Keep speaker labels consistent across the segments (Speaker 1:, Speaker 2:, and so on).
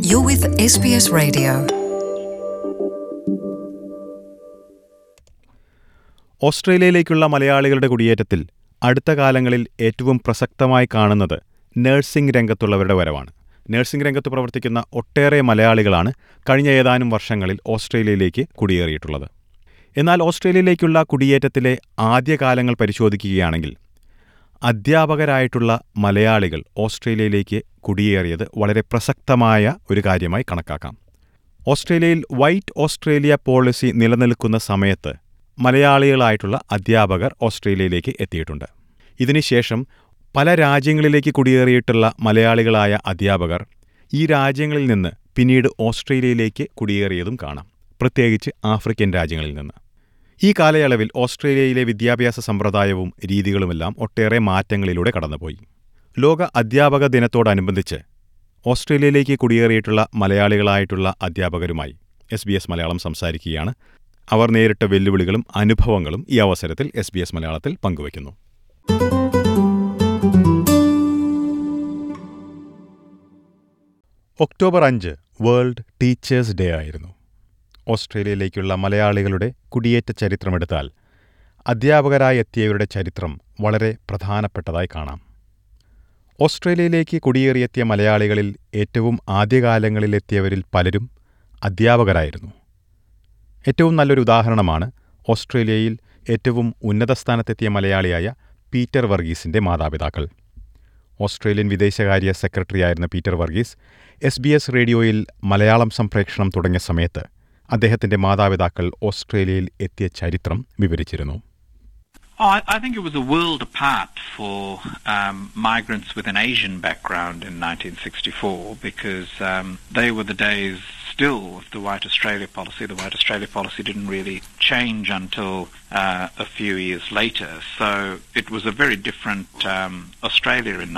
Speaker 1: You're with SBS Radio.
Speaker 2: ഓസ്ട്രേലിയയിലേക്കുള്ള മലയാളികളുടെ കുടിയേറ്റത്തിൽ അടുത്ത കാലങ്ങളിൽ ഏറ്റവും പ്രസക്തമായി കാണുന്നത് നഴ്സിംഗ് രംഗത്തുള്ളവരുടെ വരവാണ് നഴ്സിംഗ് രംഗത്ത് പ്രവർത്തിക്കുന്ന ഒട്ടേറെ മലയാളികളാണ് കഴിഞ്ഞ ഏതാനും വർഷങ്ങളിൽ ഓസ്ട്രേലിയയിലേക്ക് കുടിയേറിയിട്ടുള്ളത് എന്നാൽ ഓസ്ട്രേലിയയിലേക്കുള്ള കുടിയേറ്റത്തിലെ ആദ്യകാലങ്ങൾ പരിശോധിക്കുകയാണെങ്കിൽ അധ്യാപകരായിട്ടുള്ള മലയാളികൾ ഓസ്ട്രേലിയയിലേക്ക് കുടിയേറിയത് വളരെ പ്രസക്തമായ ഒരു കാര്യമായി കണക്കാക്കാം ഓസ്ട്രേലിയയിൽ വൈറ്റ് ഓസ്ട്രേലിയ പോളിസി നിലനിൽക്കുന്ന സമയത്ത് മലയാളികളായിട്ടുള്ള അധ്യാപകർ ഓസ്ട്രേലിയയിലേക്ക് എത്തിയിട്ടുണ്ട് ഇതിനുശേഷം പല രാജ്യങ്ങളിലേക്ക് കുടിയേറിയിട്ടുള്ള മലയാളികളായ അധ്യാപകർ ഈ രാജ്യങ്ങളിൽ നിന്ന് പിന്നീട് ഓസ്ട്രേലിയയിലേക്ക് കുടിയേറിയതും കാണാം പ്രത്യേകിച്ച് ആഫ്രിക്കൻ രാജ്യങ്ങളിൽ നിന്ന് ഈ കാലയളവിൽ ഓസ്ട്രേലിയയിലെ വിദ്യാഭ്യാസ സമ്പ്രദായവും രീതികളുമെല്ലാം ഒട്ടേറെ മാറ്റങ്ങളിലൂടെ കടന്നുപോയി ലോക അധ്യാപക ദിനത്തോടനുബന്ധിച്ച് ഓസ്ട്രേലിയയിലേക്ക് കുടിയേറിയിട്ടുള്ള മലയാളികളായിട്ടുള്ള അധ്യാപകരുമായി എസ് ബി എസ് മലയാളം സംസാരിക്കുകയാണ് അവർ നേരിട്ട വെല്ലുവിളികളും അനുഭവങ്ങളും ഈ അവസരത്തിൽ എസ് ബി എസ് മലയാളത്തിൽ പങ്കുവയ്ക്കുന്നു ഒക്ടോബർ അഞ്ച് വേൾഡ് ടീച്ചേഴ്സ് ഡേ ആയിരുന്നു ഓസ്ട്രേലിയയിലേക്കുള്ള മലയാളികളുടെ കുടിയേറ്റ ചരിത്രമെടുത്താൽ അധ്യാപകരായി എത്തിയവരുടെ ചരിത്രം വളരെ പ്രധാനപ്പെട്ടതായി കാണാം ഓസ്ട്രേലിയയിലേക്ക് കുടിയേറിയെത്തിയ മലയാളികളിൽ ഏറ്റവും ആദ്യകാലങ്ങളിലെത്തിയവരിൽ പലരും അധ്യാപകരായിരുന്നു ഏറ്റവും നല്ലൊരു ഉദാഹരണമാണ് ഓസ്ട്രേലിയയിൽ ഏറ്റവും ഉന്നത സ്ഥാനത്തെത്തിയ മലയാളിയായ പീറ്റർ വർഗീസിന്റെ മാതാപിതാക്കൾ ഓസ്ട്രേലിയൻ വിദേശകാര്യ സെക്രട്ടറിയായിരുന്ന Peter Varghese S B S റേഡിയോയിൽ മലയാളം സംപ്രേക്ഷണം തുടങ്ങിയ സമയത്ത് അദ്ദേഹത്തിന്റെ മാതാപിതാക്കൾ ഓസ്ട്രേലിയയിൽ എത്തിയ ചരിത്രം വിവരിച്ചിരുന്നു
Speaker 3: Oh, I, I think it was a world apart for um, migrants with an Asian background in 1964 because um, they were the days still of the White Australia policy. The White Australia policy didn't really change until uh, a few years later. So it was a very different um, Australia in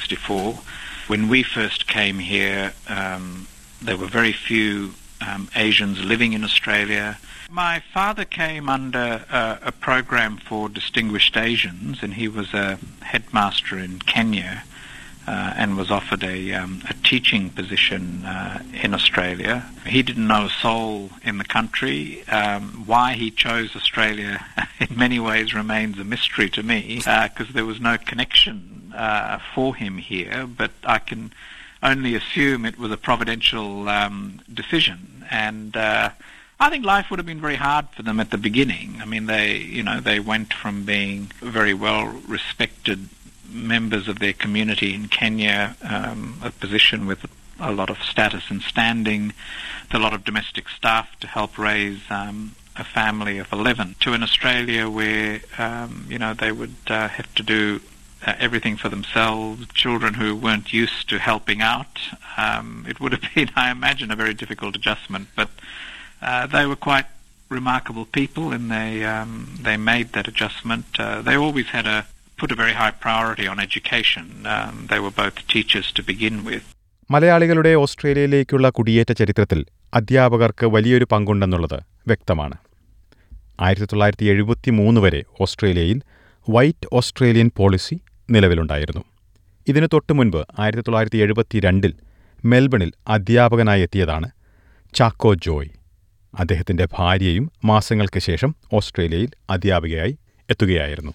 Speaker 3: 1964. When we first came here, um, there were very few um, Asians living in Australia. My father came under uh, a program for distinguished Asians, and he was a headmaster in Kenya uh, and was offered a, um, a teaching position uh, in Australia. He didn't know a soul in the country. Um, why he chose Australia in many ways remains a mystery to me because there was no connection uh, for him here, but I can only assume it was a providential um, decision. And uh, I think life would have been very hard for them at the beginning. I mean, they, you know, they went from being very well respected members of their community in Kenya, um, a position with a lot of status and standing, a lot of domestic staff to help raise um, a family of 11, to in Australia where, um, you know, they would uh, have to do uh, everything for themselves, children who weren't used to helping out. Um, it would have been, I imagine, a very difficult adjustment, but uh, they were quite remarkable people and they um, they made that adjustment. Uh, they always had a put a very high priority on education. Um, they were both teachers to begin with.
Speaker 2: മലയാളികളുടെ ഓസ്ട്രേലിയയിലേക്കുള്ള കുടിയേറ്റ ചരിത്രത്തിൽ അധ്യാപകർക്ക് വലിയൊരു പങ്കുണ്ടെന്നുള്ളത് വ്യക്തമാണ് ആയിരത്തി തൊള്ളായിരത്തി എഴുപത്തി മൂന്ന് വരെ ഓസ്ട്രേലിയയിൽ വൈറ്റ് ഓസ്ട്രേലിയൻ പോളിസി നിലവിലുണ്ടായിരുന്നു ഇതിനു തൊട്ടു മുൻപ് ആയിരത്തി തൊള്ളായിരത്തി എഴുപത്തി രണ്ടിൽ മെൽബണിൽ അധ്യാപകനായി എത്തിയതാണ് ചാക്കോ ജോയ് അദ്ദേഹത്തിന്റെ ഭാര്യയും മാസങ്ങൾക്ക് ശേഷം ഓസ്ട്രേലിയയിൽ അധ്യാപികയായി എത്തുകയായിരുന്നു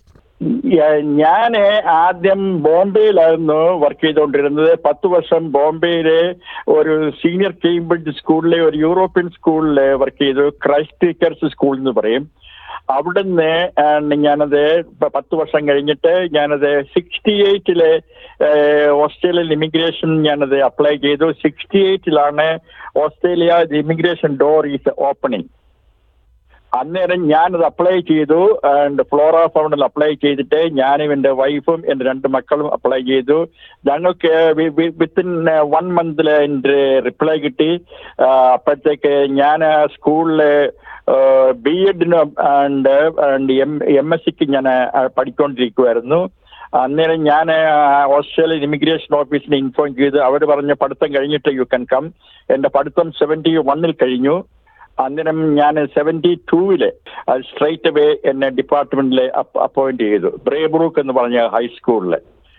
Speaker 4: ഞാൻ ആദ്യം ബോംബെയിലായിരുന്നു വർക്ക് ചെയ്തുകൊണ്ടിരുന്നത് പത്ത് വർഷം ബോംബെയിലെ ഒരു സീനിയർ കേംബ്രിഡ്ജ് സ്കൂളിലെ ഒരു യൂറോപ്യൻ സ്കൂളിൽ വർക്ക് ചെയ്തു ക്രൈസ്റ്റ് ടീച്ചേഴ്സ് സ്കൂൾ എന്ന് പറയും അവിടുന്ന് ഞാനത് പത്ത് വർഷം കഴിഞ്ഞിട്ട് ഞാനത് സിക്സ്റ്റി എയ്റ്റിലെ ഓസ്ട്രേലിയൻ ഇമിഗ്രേഷൻ ഞാനത് അപ്ലൈ ചെയ്തു സിക്സ്റ്റി എയ്റ്റിലാണ് Australia immigration door is opening അന്നേരം ഞാനത് അപ്ലൈ ചെയ്തു ആൻഡ് ഫ്ലോറ ഫൗണ്ടിൽ അപ്ലൈ ചെയ്തിട്ട് ഞാനും എൻ്റെ വൈഫും എൻ്റെ രണ്ട് മക്കളും അപ്ലൈ ചെയ്തു ഞങ്ങൾക്ക് വിത്തിൻ വൺ മന്തിൽ എൻ്റെ റിപ്ലൈ കിട്ടി അപ്പോഴത്തേക്ക് ഞാൻ സ്കൂളിൽ ബി എഡിന് and and M M S സിക്ക് ഞാൻ പഠിക്കൊണ്ടിരിക്കുമായിരുന്നു അന്നേരം ഞാൻ ഓസ്ട്രേലിയൻ ഇമിഗ്രേഷൻ ഓഫീസിനെ ഇൻഫോം ചെയ്ത് അവർ പറഞ്ഞ പഠിത്തം കഴിഞ്ഞിട്ട് യു കൻ കം എൻ്റെ പഠിത്തം സെവൻറ്റി വണ്ണിൽ കഴിഞ്ഞു അന്നേരം ഞാൻ സെവൻറ്റി ടൂവില് സ്ട്രൈറ്റ് അവേ എന്നെ ഡിപ്പാർട്ട്മെന്റിൽ അപ്പോയിന്റ് ചെയ്തു ബ്രേബ്രൂക്ക് എന്ന് പറഞ്ഞ ഹൈസ്കൂളിൽ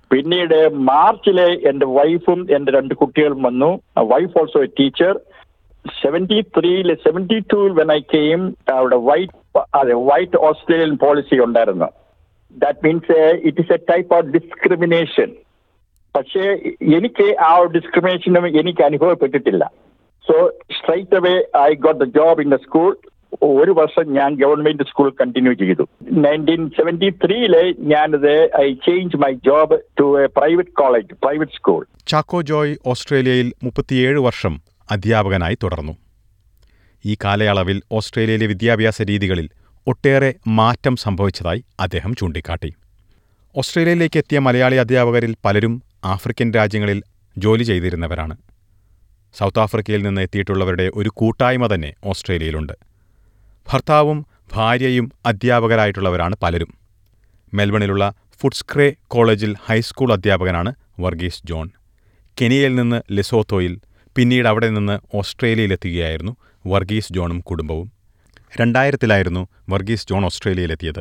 Speaker 4: പിന്നീട് മാർച്ചിലെ എന്റെ വൈഫും എന്റെ രണ്ട് കുട്ടികളും വന്നു wife also a teacher seventy ത്രീയിൽ സെവന്റി ടൂവിൽ വെൻ ഐ കെയിം അവിടെ വൈറ്റ് അതെ വൈറ്റ് ഓസ്ട്രേലിയൻ പോളിസി ഉണ്ടായിരുന്നു that means it is a type of discrimination പക്ഷേ എനിക്ക് ആ ഡിസ്ക്രിമിനേഷനും എനിക്ക് അനുഭവപ്പെട്ടിട്ടില്ല so straight away I got the job in the school ഒരു വർഷം ഞാൻ ഗവൺമെന്റ് സ്കൂൾ കണ്ടിന്യൂ ചെയ്തു നയൻറ്റീൻ സെവന്റി ത്രീയില് ഞാനത് I change my job to a private college private school
Speaker 2: Chacko Joy ഓസ്ട്രേലിയയിൽ മുപ്പത്തിയേഴ് വർഷം അധ്യാപകനായി തുടർന്നു ഈ കാലയളവിൽ ഓസ്ട്രേലിയയിലെ വിദ്യാഭ്യാസ രീതികളിൽ ഒട്ടേറെ മാറ്റം സംഭവിച്ചതായി അദ്ദേഹം ചൂണ്ടിക്കാട്ടി ഓസ്ട്രേലിയയിലേക്ക് എത്തിയ മലയാളി അധ്യാപകരിൽ പലരും ആഫ്രിക്കൻ രാജ്യങ്ങളിൽ ജോലി ചെയ്തിരുന്നവരാണ് സൗത്ത് ആഫ്രിക്കയിൽ നിന്ന് എത്തിയിട്ടുള്ളവരുടെ ഒരു കൂട്ടായ്മ തന്നെ ഓസ്ട്രേലിയയിലുണ്ട് ഭർത്താവും ഭാര്യയും അധ്യാപകരായിട്ടുള്ളവരാണ് പലരും മെൽബണിലുള്ള ഫുഡ്സ്ക്രേ കോളേജിൽ ഹൈസ്കൂൾ അധ്യാപകനാണ് വർഗീസ് ജോൺ കെനിയയിൽ നിന്ന് ലെസോത്തോയിൽ പിന്നീട് അവിടെ നിന്ന് ഓസ്ട്രേലിയയിലെത്തുകയായിരുന്നു വർഗീസ് ജോണും കുടുംബവും രണ്ടായിരത്തിലായിരുന്നു വർഗീസ് ജോൺ ഓസ്ട്രേലിയയിലെത്തിയത്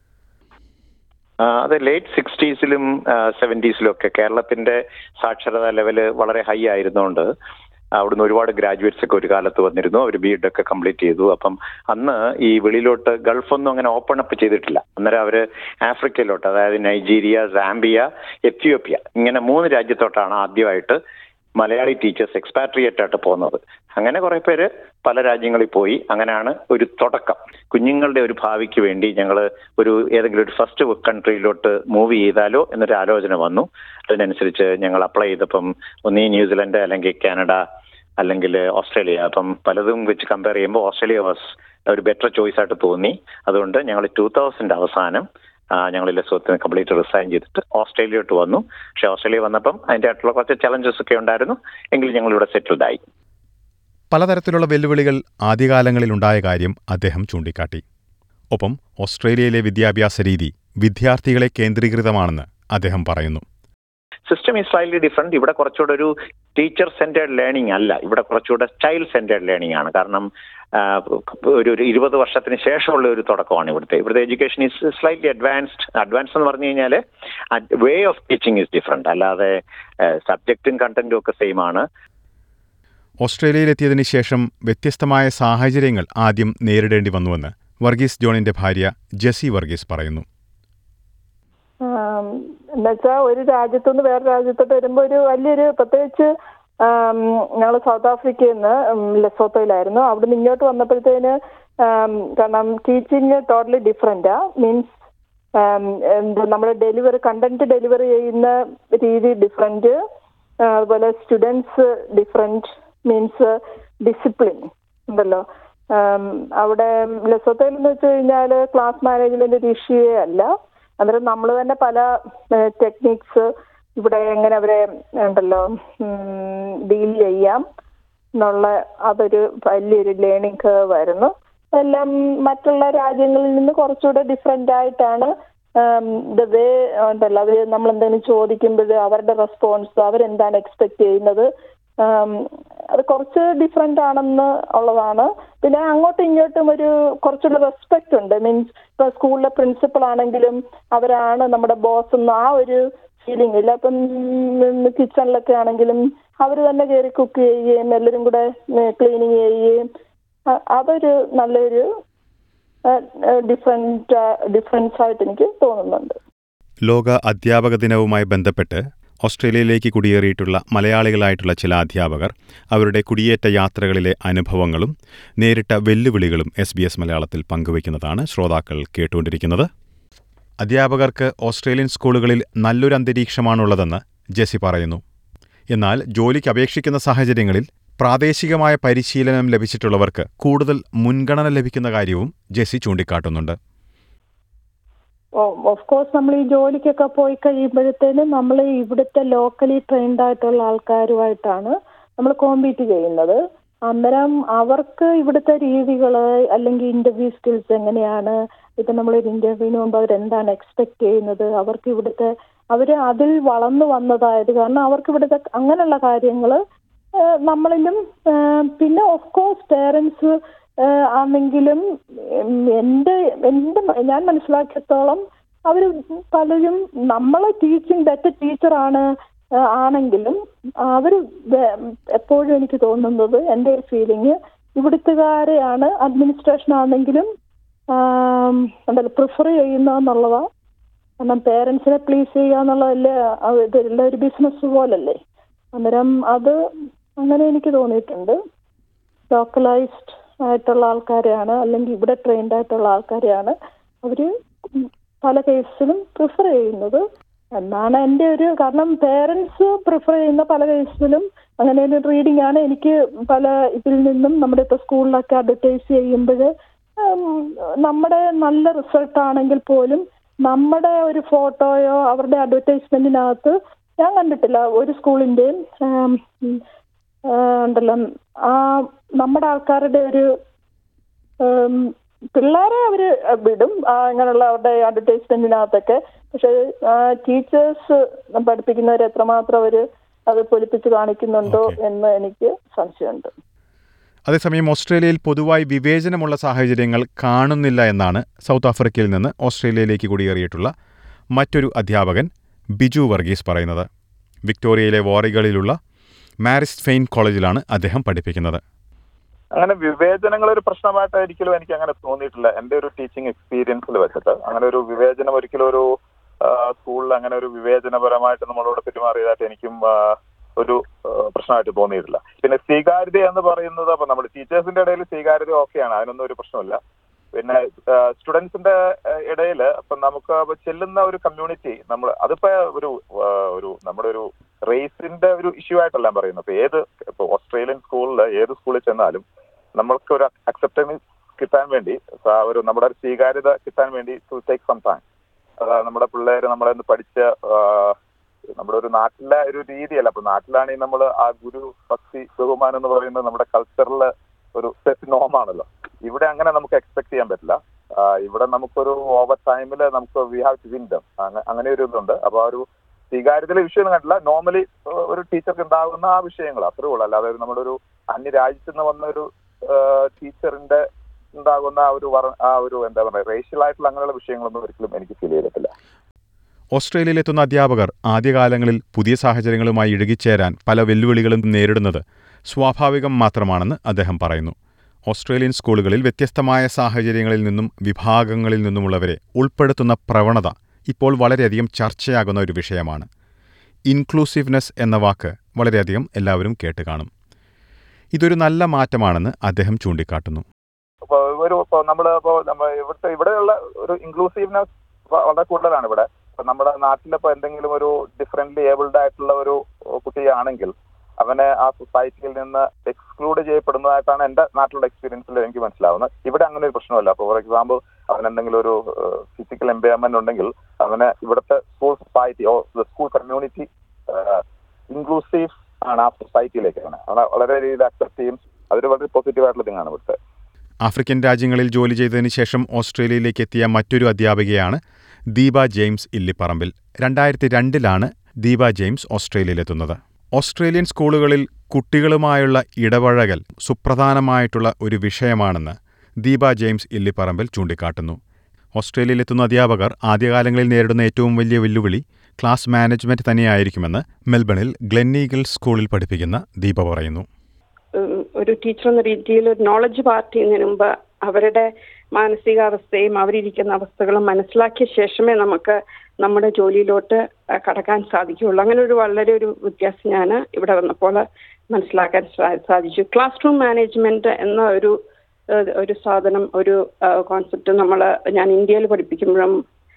Speaker 5: ആ, അത് ലേറ്റ് സിക്സ്റ്റീസിലും സെവൻറ്റീസിലും ഒക്കെ കേരളത്തിന്റെ സാക്ഷരതാ ലെവല് വളരെ ഹൈ ആയിരുന്നുകൊണ്ട് അവിടുന്ന് ഒരുപാട് ഗ്രാജുവേറ്റ്സ് ഒക്കെ ഒരു കാലത്ത് വന്നിരുന്നു അവർ ബി എഡ് ഒക്കെ കംപ്ലീറ്റ് ചെയ്തു അപ്പം അന്ന് ഈ വെളിയിലോട്ട് ഗൾഫൊന്നും അങ്ങനെ ഓപ്പൺ അപ്പ് ചെയ്തിട്ടില്ല അന്നേരം അവര് ആഫ്രിക്കയിലോട്ട് അതായത് നൈജീരിയ സാംബിയ എത്യോപ്യ ഇങ്ങനെ മൂന്ന് രാജ്യത്തോട്ടാണ് ആദ്യമായിട്ട് മലയാളി ടീച്ചേഴ്സ് എക്സ്പാട്രിയേറ്റ് ആയിട്ട് പോകുന്നത് അങ്ങനെ കുറെ പേര് പല രാജ്യങ്ങളിൽ പോയി അങ്ങനെയാണ് ഒരു തുടക്കം കുഞ്ഞുങ്ങളുടെ ഒരു ഭാവിക്ക് വേണ്ടി ഞങ്ങൾ ഒരു ഏതെങ്കിലും ഒരു ഫസ്റ്റ് കൺട്രിയിലോട്ട് മൂവ് ചെയ്താലോ എന്നൊരു ആലോചന വന്നു അതിനനുസരിച്ച് ഞങ്ങൾ അപ്ലൈ ചെയ്തപ്പം ഒന്നീ ന്യൂസിലൻഡ് അല്ലെങ്കിൽ കാനഡ അല്ലെങ്കിൽ ഓസ്ട്രേലിയ അപ്പം പലതും വെച്ച് കമ്പയർ ചെയ്യുമ്പോൾ ഓസ്ട്രേലിയ വാസ് ഒരു ബെറ്റർ ചോയ്സ് ആയിട്ട് തോന്നി അതുകൊണ്ട് ഞങ്ങൾ ടൂ തൗസൻഡ് അവസാനം ഞങ്ങൾ ലെസോത്തിന് കംപ്ലീറ്റ് റിസൈൻ ചെയ്തിട്ട് ഓസ്ട്രേലിയയിലോട്ട് വന്നു പക്ഷെ ഓസ്ട്രേലിയ വന്നപ്പം അതിൻ്റെ ആയിട്ടുള്ള കുറച്ച് ചലഞ്ചസ് ഒക്കെ ഉണ്ടായിരുന്നു എങ്കിലും ഞങ്ങൾ ഇവിടെ സെറ്റിൽഡ് ആയി
Speaker 2: പലതരത്തിലുള്ള വെല്ലുവിളികൾ ആദ്യകാലങ്ങളിലുണ്ടായ കാര്യം അദ്ദേഹം ചൂണ്ടിക്കാട്ടി ഒപ്പം ഓസ്ട്രേലിയയിലെ വിദ്യാഭ്യാസ രീതി വിദ്യാർത്ഥികളെ കേന്ദ്രീകൃതമാണെന്ന് അദ്ദേഹം പറയുന്നു
Speaker 5: സിസ്റ്റം ഈസ് സ്ലൈറ്റ്ലി ഡിഫറെന്റ് ഇവിടെ കുറച്ചുകൂടെ ഒരു ടീച്ചർ സെന്റേഡ് ലേണിംഗ് അല്ല ഇവിടെ കുറച്ചുകൂടെ ചൈൽഡ് സെന്റേഡ് ലേണിംഗ് ആണ് കാരണം ആ, ഒരു ഒരു ഇരുപത് വർഷത്തിന് ശേഷമുള്ള ഒരു തുടക്കമാണ് ഇവിടുത്തെ ഇവിടുത്തെ education is slightly advanced advance എന്ന് പറഞ്ഞു കഴിഞ്ഞാൽ way of teaching is different അല്ലാതെ സബ്ജക്റ്റും കണ്ടന്റും ഒക്കെ സെയിം ആണ്
Speaker 2: ഓസ്ട്രേലിയയിലെത്തിയതിനു ശേഷം വ്യത്യസ്തമായ സാഹചര്യങ്ങൾ ആദ്യം നേരിടേണ്ടി വന്നുവെന്ന് വർഗീസ് ജോണിന്റെ ഭാര്യ ജെസി വർഗീസ് പറയുന്നു
Speaker 6: എന്നുവെച്ചാൽ ഒരു രാജ്യത്തുനിന്ന് വേറെ രാജ്യത്തോട്ട് വരുമ്പോൾ ഒരു വലിയൊരു പ്രത്യേകിച്ച് ഞങ്ങൾ സൗത്ത് ആഫ്രിക്കയിൽ നിന്ന് ലെസോത്തോയിലായിരുന്നു അവിടുന്ന് ഇങ്ങോട്ട് വന്നപ്പോഴത്തേന് ആം, കാരണം ടീച്ചിങ് ടോട്ടലി ഡിഫറെന്റാ മീൻസ് നമ്മൾ ഡെലിവറി കണ്ടന്റ് ഡെലിവറി ചെയ്യുന്ന രീതി ഡിഫറെന്റ് അതുപോലെ സ്റ്റുഡൻസ് ഡിഫറെന്റ് മീൻസ് ഡിസിപ്ലിൻ ഉണ്ടല്ലോ ആം, അവിടെ ലെസോത്തോയിൽ എന്ന് വെച്ച് കഴിഞ്ഞാൽ ക്ലാസ് മാനേജ്മെന്റ് ഒരു ഇഷ്യൂവേ അല്ല അന്നേരം നമ്മൾ തന്നെ പല ടെക്നിക്സ് ഇവിടെ എങ്ങനെ അവരെ ഉണ്ടല്ലോ ഡീൽ ചെയ്യാം എന്നുള്ള അതൊരു വലിയൊരു ലേണിംഗ് കർവ് ആയിരുന്നു എല്ലാം മറ്റുള്ള രാജ്യങ്ങളിൽ നിന്ന് കുറച്ചുകൂടെ ഡിഫറെന്റ് ആയിട്ടാണ് ദ വേ ഉണ്ടല്ലോ അവര് നമ്മൾ എന്തെങ്കിലും ചോദിക്കുമ്പോൾ അവരുടെ റെസ്പോൺസ് അവരെന്താണ് എക്സ്പെക്ട് ചെയ്യുന്നത് ഉം, അത് കുറച്ച് ഡിഫറെന്റ് ആണെന്ന് ഉള്ളതാണ് പിന്നെ അങ്ങോട്ടും ഇങ്ങോട്ടും ഒരു കുറച്ചുകൂടെ റെസ്പെക്ട് ഉണ്ട് മീൻസ് ഇപ്പൊ സ്കൂളിലെ പ്രിൻസിപ്പൾ ആണെങ്കിലും അവരാണ് നമ്മുടെ ബോസ് എന്ന് ആ ഒരു ഫീലിംഗ് ഇല്ല അപ്പം കിച്ചണിലൊക്കെ ആണെങ്കിലും അവർ തന്നെ കയറി കുക്ക് ചെയ്യുകയും എല്ലാവരും കൂടെ ക്ലീനിങ് ചെയ്യുകയും അ- അതൊരു നല്ലൊരു ഡിഫറെന്റ് ഡിഫറൻസ് ആയിട്ട് എനിക്ക് തോന്നുന്നുണ്ട്
Speaker 2: ലോക അധ്യാപക ദിനവുമായി ബന്ധപ്പെട്ട് ഓസ്ട്രേലിയയിലേക്ക് കുടിയേറിയിട്ടുള്ള മലയാളികളായിട്ടുള്ള ചില അധ്യാപകർ അവരുടെ കുടിയേറ്റ യാത്രകളിലെ അനുഭവങ്ങളും നേരിട്ട വെല്ലുവിളികളും എസ് ബി എസ് മലയാളത്തിൽ പങ്കുവയ്ക്കുന്നതാണ് ശ്രോതാക്കൾ കേട്ടുകൊണ്ടിരിക്കുന്നത് അധ്യാപകർക്ക് ഓസ്ട്രേലിയൻ സ്കൂളുകളിൽ നല്ലൊരു അന്തരീക്ഷമാണുള്ളതെന്ന് ജെസി പറയുന്നു എന്നാൽ ജോലിക്ക് അപേക്ഷിക്കുന്ന സാഹചര്യങ്ങളിൽ പ്രാദേശികമായ പരിശീലനം ലഭിച്ചിട്ടുള്ളവർക്ക് കൂടുതൽ മുൻഗണന ലഭിക്കുന്ന കാര്യവും ജെസി ചൂണ്ടിക്കാട്ടുന്നുണ്ട്
Speaker 6: ഓഫ് കോഴ്സ് നമ്മൾ ഈ ജോലിക്കൊക്കെ പോയി കഴിയുമ്പോഴത്തേനും നമ്മൾ ഇവിടുത്തെ ലോക്കലി ട്രെയിൻഡ് ആയിട്ടുള്ള ആൾക്കാരുമായിട്ടാണ് നമ്മൾ കോമ്പീറ്റ് ചെയ്യുന്നത് അന്നേരം അവർക്ക് ഇവിടുത്തെ രീതികൾ അല്ലെങ്കിൽ ഇന്റർവ്യൂ സ്കിൽസ് എങ്ങനെയാണ് ഇപ്പൊ നമ്മളൊരു ഇന്റർവ്യൂവിന് മുമ്പ് അവരെന്താണ് എക്സ്പെക്ട് ചെയ്യുന്നത് അവർക്ക് ഇവിടുത്തെ അവർ അതിൽ വളർന്നു വന്നതായത് കാരണം അവർക്ക് ഇവിടുത്തെ അങ്ങനെയുള്ള കാര്യങ്ങൾ നമ്മളിലും ഏഹ്, പിന്നെ ഓഫ് കോഴ്സ് പേരൻസ് ആണെങ്കിലും ഉം, എൻ്റെ എൻ്റെ ഞാൻ മനസ്സിലാക്കിയത്തോളം അവർ പലരും നമ്മളെ ടീച്ചിങ് ബെറ്റർ ടീച്ചറാണ് ആണെങ്കിലും അവർ എപ്പോഴും എനിക്ക് തോന്നുന്നത് എൻ്റെ ഒരു ഫീലിംഗ് ഇവിടുത്തുകാരെയാണ് അഡ്മിനിസ്ട്രേഷൻ ആണെങ്കിലും ആം, എന്തായാലും പ്രിഫർ ചെയ്യുന്നതെന്നുള്ളതാണ് കാരണം പേരൻസിനെ പ്ലീസ് ചെയ്യുക എന്നുള്ളതല്ലേ അത് ഇതെല്ലാം ഒരു ബിസിനസ് പോലല്ലേ അന്നേരം അത് അങ്ങനെ എനിക്ക് തോന്നിയിട്ടുണ്ട് ലോക്കലൈസ്ഡ് ആയിട്ടുള്ള ആൾക്കാരെയാണ് അല്ലെങ്കിൽ ഇവിടെ ട്രെയിൻഡ് ആയിട്ടുള്ള ആൾക്കാരെയാണ് അവർ പല കേസിലും പ്രിഫർ ചെയ്യുന്നത് എന്നാണ് എൻ്റെ ഒരു കാരണം പേരൻസ് പ്രിഫർ ചെയ്യുന്ന പല കേസിലും അങ്ങനെ ഒരു റീഡിംഗ് ആണ് എനിക്ക് പല ഇതിൽ നിന്നും നമ്മുടെ ഇപ്പോൾ സ്കൂളിലൊക്കെ അഡ്വർടൈസ് ചെയ്യുമ്പോൾ നമ്മുടെ നല്ല റിസൾട്ട് ആണെങ്കിൽ പോലും നമ്മുടെ ഒരു ഫോട്ടോയോ അവരുടെ അഡ്വർടൈസ്മെന്റിനകത്ത് ഞാൻ കണ്ടിട്ടില്ല ഒരു സ്കൂളിൻ്റെയും ഉണ്ടല്ലോ ആ നമ്മുടെ ആൾക്കാരുടെ ഒരു ഉം, പിള്ളേരെ അവര് വിടും ആ, ഇങ്ങനെയുള്ള അവരുടെ അഡ്വർടൈസ്മെന്റിനകത്തൊക്കെ പക്ഷെ ടീച്ചേഴ്സ് പഠിപ്പിക്കുന്നവർ എത്രമാത്രം അവര് അത് പൊലിപ്പിച്ച് കാണിക്കുന്നുണ്ടോ
Speaker 2: Okay.
Speaker 6: എന്ന് എനിക്ക് സംശയമുണ്ട്
Speaker 2: അതേസമയം ഓസ്ട്രേലിയയിൽ പൊതുവായി വിവേചനമുള്ള സാഹചര്യങ്ങൾ കാണുന്നില്ല എന്നാണ് സൗത്ത് ആഫ്രിക്കയിൽ നിന്ന് ഓസ്ട്രേലിയയിലേക്ക് കുടിയേറിയിട്ടുള്ള മറ്റൊരു അധ്യാപകൻ ബിജു വർഗീസ് പറയുന്നത് വിക്ടോറിയയിലെ വാറികളിലുള്ള മാരിസ് ഫെയിൻ കോളേജിലാണ് അദ്ദേഹം പഠിപ്പിക്കുന്നത്
Speaker 7: അങ്ങനെ വിവേചനങ്ങൾ ഒരു പ്രശ്നമായിട്ട് ഒരിക്കലും എനിക്ക് അങ്ങനെ തോന്നിയിട്ടില്ല എന്റെ ഒരു ടീച്ചിങ് എക്സ്പീരിയൻസിൽ വെച്ചിട്ട് അങ്ങനെ ഒരു വിവേചനം ഒരിക്കലും ഒരു സ്കൂളിൽ അങ്ങനെ ഒരു വിവേചനപരമായിട്ട് നമ്മളോട് പെരുമാറിയതായിട്ട് എനിക്കും ആ, ഒരു ആ, പ്രശ്നമായിട്ട് തോന്നിയിട്ടില്ല പിന്നെ സ്വീകാര്യത എന്ന് പറയുന്നത് അപ്പൊ നമ്മുടെ ടീച്ചേഴ്സിന്റെ ഇടയിൽ സ്വീകാര്യത ഓക്കെയാണ് അതിനൊന്നും ഒരു പ്രശ്നമില്ല പിന്നെ സ്റ്റുഡൻസിന്റെ ഇടയിൽ ഇപ്പൊ നമുക്ക് ഇപ്പൊ ചെല്ലുന്ന ഒരു കമ്മ്യൂണിറ്റി നമ്മൾ അതിപ്പോ ഒരു ആ, ഒരു നമ്മുടെ ഒരു റേസിന്റെ ഒരു ഇഷ്യൂ ആയിട്ടല്ല ഞാൻ പറയുന്നത് ഇപ്പൊ ഏത് ഇപ്പൊ ഓസ്ട്രേലിയൻ സ്കൂളിൽ ഏത് സ്കൂളിൽ ചെന്നാലും നമ്മൾക്ക് ഒരു അക്സെപ്റ്റൻസ് കിട്ടാൻ വേണ്ടി ആ ഒരു നമ്മുടെ ഒരു സ്വീകാര്യത കിട്ടാൻ വേണ്ടി ടു ടേക്ക് സം ടൈം അതായത് നമ്മുടെ പിള്ളേര് നമ്മളെ ഒന്ന് പഠിച്ച ആ, നമ്മുടെ ഒരു നാട്ടിലെ ഒരു രീതിയല്ല അപ്പൊ നാട്ടിലാണെങ്കിൽ നമ്മൾ ആ ഗുരു ഭക്തി ബഹുമാനം എന്ന് പറയുന്നത് നമ്മുടെ കൾച്ചറിലെ ഒരു സെറ്റ് നോമാണല്ലോ ഇവിടെ അങ്ങനെ നമുക്ക് എക്സ്പെക്ട് ചെയ്യാൻ പറ്റില്ല ആ, ഇവിടെ നമുക്കൊരു ഓവർ ടൈമിൽ നമുക്ക് we have to win them അങ്ങനെ ഒരു ഇതുണ്ട് അപ്പൊ ആ ഒരു സ്വീകാര്യതയിലെ വിഷയം കണ്ടില്ല നോർമലി ഒരു ടീച്ചർക്ക് ഉണ്ടാകുന്ന ആ വിഷയങ്ങൾ അത്രേ ഉള്ളൂ അല്ലാതെ ഒരു നമ്മുടെ ഒരു അന്യ രാജ്യത്ത് നിന്ന് വന്ന ഒരു ടീച്ചറിന്റെ ഉണ്ടാകുന്ന ആ ഒരു വർ- ആ ഒരു എന്താ പറയുക റേഷ്യൽ ആയിട്ടുള്ള അങ്ങനെയുള്ള വിഷയങ്ങളൊന്നും ഒരിക്കലും എനിക്ക് ഫീൽ ചെയ്തിട്ടില്ല
Speaker 2: ഓസ്ട്രേലിയയിലെത്തുന്ന അധ്യാപകർ ആദ്യകാലങ്ങളിൽ പുതിയ സാഹചര്യങ്ങളുമായി ഇഴുകിച്ചേരാൻ പല വെല്ലുവിളികളും നേരിടുന്നത് സ്വാഭാവികം മാത്രമാണെന്ന് അദ്ദേഹം പറയുന്നു ഓസ്ട്രേലിയൻ സ്കൂളുകളിൽ വ്യത്യസ്തമായ സാഹചര്യങ്ങളിൽ നിന്നും വിഭാഗങ്ങളിൽ നിന്നുമുള്ളവരെ ഉൾപ്പെടുത്തുന്ന പ്രവണത ഇപ്പോൾ വളരെയധികം ചർച്ചയാകുന്ന ഒരു വിഷയമാണ് ഇൻക്ലൂസീവ്നെസ് എന്ന വാക്ക് വളരെയധികം എല്ലാവരും കേട്ട് കാണും ഇതൊരു നല്ല മാറ്റമാണെന്ന് അദ്ദേഹം ചൂണ്ടിക്കാട്ടുന്നു
Speaker 7: ഇപ്പൊ ഒരു ഇപ്പൊ നമ്മള് ഇപ്പൊ നമ്മ ഇവിടുത്തെ ഇവിടെയുള്ള ഒരു ഇൻക്ലൂസീവ്നെസ് വളരെ കൂടുതലാണ് ഇവിടെ ഇപ്പൊ നമ്മുടെ നാട്ടിലിപ്പോ എന്തെങ്കിലും ഒരു ഡിഫറെന്റ്ലി ഏബിൾഡ് ആയിട്ടുള്ള ഒരു കുട്ടിയാണെങ്കിൽ അവനെ ആ സൊസൈറ്റിയിൽ നിന്ന് എക്സ്ക്ലൂഡ് ചെയ്യപ്പെടുന്നതായിട്ടാണ് എന്റെ നാട്ടിലുള്ള എക്സ്പീരിയൻസിൽ എനിക്ക് മനസ്സിലാവുന്നത് ഇവിടെ അങ്ങനെ ഒരു പ്രശ്നമല്ല അപ്പൊ ഫോർ എക്സാമ്പിൾ അവൻ എന്തെങ്കിലും ഒരു ഫിസിക്കൽ എംപയർമെന്റ് ഉണ്ടെങ്കിൽ അവന് ഇവിടുത്തെ school society or school community inclusive ആണ് ആ സൊസൈറ്റിയിലേക്ക് അവനെ അവനെ വളരെ രീതിയിൽ അക്സെപ്റ്റ് ചെയ്യും അതൊരു വളരെ പോസിറ്റീവ് ആയിട്ടുള്ള തിങ്ങാണ് ഇവിടുത്തെ
Speaker 2: ആഫ്രിക്കൻ രാജ്യങ്ങളിൽ ജോലി ചെയ്തതിന് ശേഷം ഓസ്ട്രേലിയയിലേക്ക് എത്തിയ മറ്റൊരു അധ്യാപികയാണ് ദീപ ജെയിംസ് ഇല്ലിപ്പറമ്പിൽ രണ്ടായിരത്തി രണ്ടിലാണ് ദീപ ജെയിംസ് ഓസ്ട്രേലിയയിലെത്തുന്നത് ഓസ്ട്രേലിയൻ സ്കൂളുകളിൽ കുട്ടികളുമായുള്ള ഇടപഴകൽ സുപ്രധാനമായിട്ടുള്ള ഒരു വിഷയമാണെന്ന് ദീപ ജെയിംസ് ഇല്ലിപ്പറമ്പിൽ ചൂണ്ടിക്കാട്ടുന്നു ഓസ്ട്രേലിയയിലെത്തുന്ന അധ്യാപകർ ആദ്യകാലങ്ങളിൽ നേരിടുന്ന ഏറ്റവും വലിയ വെല്ലുവിളി ക്ലാസ് മാനേജ്മെന്റ് തന്നെയായിരിക്കുമെന്ന് മെൽബണിൽ ഗ്ലെന്നീഗൽ സ്കൂളിൽ പഠിപ്പിക്കുന്ന ദീപ പറയുന്നു
Speaker 8: ഉം, ഒരു ടീച്ചർ എന്ന രീതിയിൽ ഒരു നോളജ് പാർട്ട് ചെയ്യുന്നതിന് മുമ്പ് അവരുടെ മാനസികാവസ്ഥയും അവരിയ്ക്കുന്ന അവസ്ഥകളും മനസ്സിലാക്കിയ ശേഷമേ നമുക്ക് നമ്മുടെ ജോലിയിലോട്ട് ആ, കടക്കാൻ സാധിക്കുകയുള്ളൂ അങ്ങനെ ഒരു വളരെ ഒരു വ്യത്യാസം ഞാൻ ഇവിടെ വന്നപ്പോൾ മനസ്സിലാക്കാൻ സാ- സാധിച്ചു ക്ലാസ് റൂം മാനേജ്മെന്റ് എന്ന ഒരു ആ, ഒരു സാധനം ഒരു കോൺസെപ്റ്റ് നമ്മൾ ഞാൻ ഇന്ത്യയിൽ പഠിപ്പിക്കുമ്പോഴും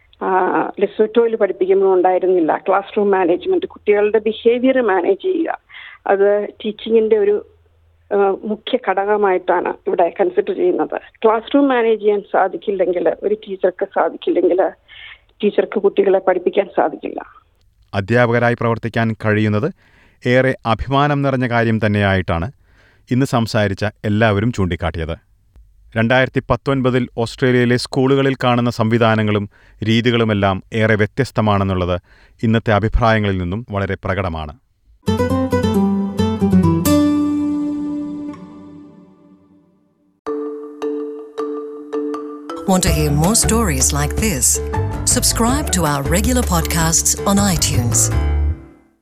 Speaker 8: ലെസോറ്റോയിൽ പഠിപ്പിക്കുമ്പോഴും ഉണ്ടായിരുന്നില്ല ക്ലാസ് റൂം മാനേജ്മെന്റ് കുട്ടികളുടെ ബിഹേവിയർ മാനേജ് ചെയ്യുക അത് ടീച്ചിങ്ങിന്റെ ഒരു ആ, മുഖ്യ ഘടകമായിട്ടാണ് ഇവിടെ കൺസിഡർ ചെയ്യുന്നത് ക്ലാസ് റൂം മാനേജ് ചെയ്യാൻ സാധിക്കില്ലെങ്കിൽ ഒരു ടീച്ചർക്ക് സാധിക്കില്ലെങ്കിൽ ടീച്ചർക്ക് കുട്ടികളെ പഠിപ്പിക്കാൻ സാധിക്കില്ല
Speaker 2: അധ്യാപകരായി പ്രവർത്തിക്കാൻ കഴിയുന്നത് ഏറെ അഭിമാനം നിറഞ്ഞ കാര്യം തന്നെയായിട്ടാണ് ഇന്ന് സംസാരിച്ച എല്ലാവരും ചൂണ്ടിക്കാട്ടിയത് രണ്ടായിരത്തി പത്തൊൻപതിൽ ഓസ്ട്രേലിയയിലെ സ്കൂളുകളിൽ കാണുന്ന സംവിധാനങ്ങളും രീതികളുമെല്ലാം ഏറെ വ്യത്യസ്തമാണെന്നുള്ളത് ഇന്നത്തെ അഭിപ്രായങ്ങളിൽ നിന്നും വളരെ പ്രകടമാണ്
Speaker 1: Want to hear more stories like this? Subscribe to our regular podcasts on iTunes.